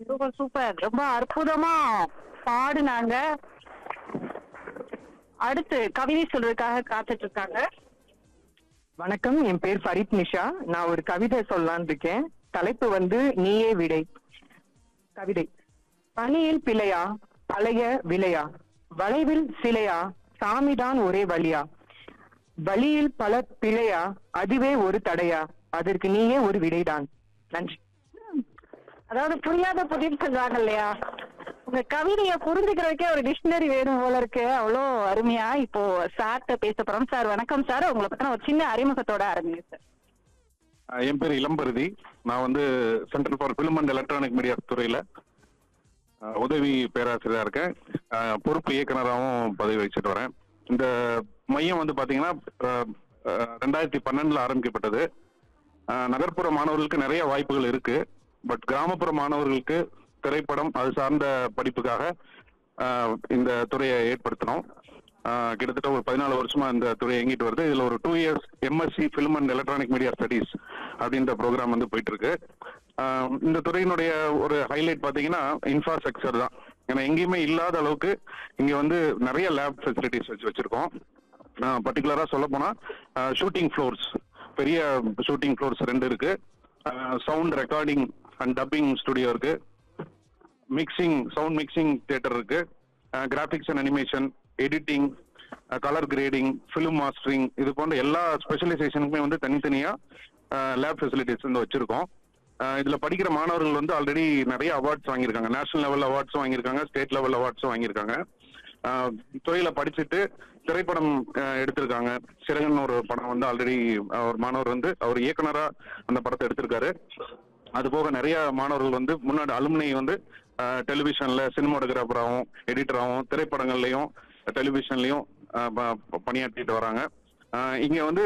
super super ரொம்ப அற்புதமா பாடுனாங்க அடுத்து கவிதை சொல்றதுக்காக காத்துட்டு இருக்காங்க வணக்கம் என் பேர் ஃபரித் நிஷா நான் ஒரு கவிதை சொல்லலாம்னு இருக்கேன் தலைப்பு வந்து நீயே விடை கவிதை பணியில் பிழையா பழைய விலையா வளைவில் சிலையா சாமிதான் ஒரே வழியா வழியில் பல பிழையா அதுவே ஒரு தடையா அதற்கு நீயே ஒரு விடைதான் நன்றி அதாவது புரியாத புதிர் சொல்றாங்க இல்லையா உங்க கவிதைய புரிஞ்சுக்கிறதுக்கே ஒரு டிக்ஷனரி வேணும் போல இருக்கு அவ்வளோ அருமையா இப்போ சார்ட்ட பேச போறோம் சார் வணக்கம் சார் உங்களை பத்தின ஒரு சின்ன அறிமுகத்தோட ஆரம்பிங்க சார் அஹ் என் பேர் இளம்பருதி நான் வந்து central for film and electronic media துறையில அஹ், உதவி பேராசிரியரா இருக்கேன் அஹ், பொறுப்பு இயக்குனராகவும் பதவி வச்சுட்டு வரேன் இந்த மையம் வந்து பாத்தீங்கன்னா அஹ், அஹ், ரெண்டாயிரத்தி பன்னெண்டுல ஆரம்பிக்கப்பட்டது அஹ், நகர்ப்புற மாணவர்களுக்கு நிறைய வாய்ப்புகள் இருக்கு பட் கிராமப்புற மாணவர்களுக்கு திரைப்படம் அது சார்ந்த படிப்புக்காக அஹ், இந்த துறையை ஏற்படுத்தினோம் அஹ், கிட்டத்தட்ட ஒரு பதினாலு வருஷமா இந்த துறை இயங்கிட்டு வருது இதுல ஒரு two years MSc film and electronic media studies அப்படின்ற ப்ரோக்ராம் வந்து போயிட்டு இருக்கு அஹ், இந்த துறையினுடைய ஒரு ஹைலைட் பாத்தீங்கன்னா இன்ஃப்ராஸ்ட்ரக்சர் தான் ஏன்னா எங்கேயுமே இல்லாத அளவுக்கு இங்க வந்து நிறைய லேப் ஃபெசிலிட்டிஸ் வச்சு வச்சிருக்கோம் பர்டிகுலரா சொல்ல போனா ஷூட்டிங் ஃப்ளோர்ஸ் பெரிய ஷூட்டிங் ஃப்ளோர்ஸ் ரெண்டு இருக்கு sound recording and dubbing studio இருக்கு மிக்சிங் சவுண்ட் மிக்சிங் தியேட்டர் இருக்கு graphics and animation editing colour grading film mastering இது போன்ற எல்லா ஸ்பெஷலைசேஷனுக்குமே வந்து தனித்தனியா லேப் ஃபெசிலிட்டிஸ் வந்து வச்சிருக்கோம் அஹ் இதுல படிக்கிற மாணவர்கள் வந்து ஆல்ரெடி நிறைய அவார்ட்ஸ் வாங்கியிருக்காங்க நேஷனல் லெவல் அவார்ட்ஸும் வாங்கியிருக்காங்க ஸ்டேட் லெவல் அவார்ட்ஸும் வாங்கியிருக்காங்க அஹ் துறையில படிச்சுட்டு திரைப்படம் அஹ் எடுத்திருக்காங்க சிறகன் ஒரு படம் வந்து ஆல்ரெடி ஒரு மாணவர் வந்து அவர் இயக்குனரா அந்த படத்தை எடுத்திருக்காரு அது போக நிறைய மாணவர்கள் வந்து முன்னாடி அலுமினை வந்து டெலிவிஷன்ல சினிமாட்டோகிராஃபராகவும் எடிட்டராகவும் திரைப்படங்கள்லயும் டெலிவிஷன்லயும் அஹ், ப- ப- பணியாற்றிட்டு வராங்க அஹ், இங்க வந்து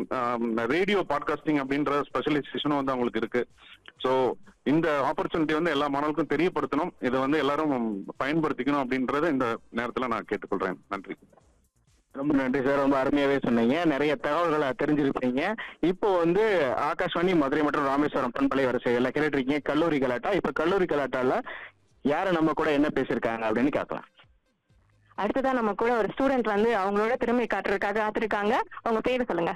ரேடியோ பாட்காஸ்டிங் அப்படின்ற ஸ்பெஷலைசேஷனும் வந்து அவங்களுக்கு இருக்கு ஸோ இந்த ஆப்பர்ச்சுனிட்டி வந்து எல்லா மாணவர்களுக்கும் தெரியப்படுத்தணும் இதை வந்து எல்லாரும் பயன்படுத்திக்கணும் அப்படின்றத இந்த நேரத்துல நான் கேட்டுக்கொள்றேன் நன்றி ரொம்ப நன்றி சார் ரொம்ப அருமையாவே சொன்னீங்க நிறைய தகவல்களை தெரிஞ்சிருப்பீங்க இப்போ வந்து ஆகாஷ்வாணி மதுரை மற்றும் ராமேஸ்வரம் பண்பலை வரிசைகள்ல கேட்டுருக்கீங்க கல்லூரி கலாட்டா இப்ப கல்லூரி கலாட்டால யாரு நம்ம கூட என்ன பேசியிருக்காங்க அப்படின்னு கேட்கலாம் அடுத்ததான் நம்ம கூட ஒரு ஸ்டூடெண்ட் வந்து அவங்களோட திறமை காட்டுறதுக்காக காத்திருக்காங்க அவங்க பேரை சொல்லுங்க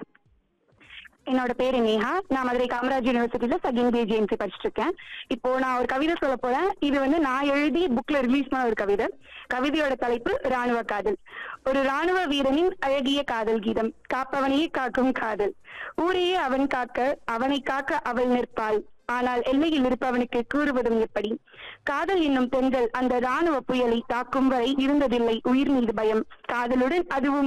என்னோட பேரு நேஹா நான் மதுரை காமராஜ் யூனிவர்சிட்டியில செகண்ட் பிஜிஎம்சி படிச்சுட்டு இருக்கேன் இப்போ நான் ஒரு கவிதை சொல்ல போறேன் இது வந்து நான் எழுதி புக்ல ரிலீஸ் பண்ண ஒரு கவிதை கவிதையோட தலைப்பு ராணுவ காதல் ஒரு ராணுவ வீரனின் அழகிய காதல் கீதம் காப்பவனையே காக்கும் காதல் ஊரையே அவன் காக்க அவனை காக்க அவள் நிற்பாள் ஆனால் எல்லையில் இருப்பவனுக்கு கூறுவதும் எப்படி காதல் என்னும் பெண்கள் அந்த ராணுவ புயலை தாக்கும் வரை இருந்ததில்லை உயிர் மீது பயம் காதலுடன் அதுவும்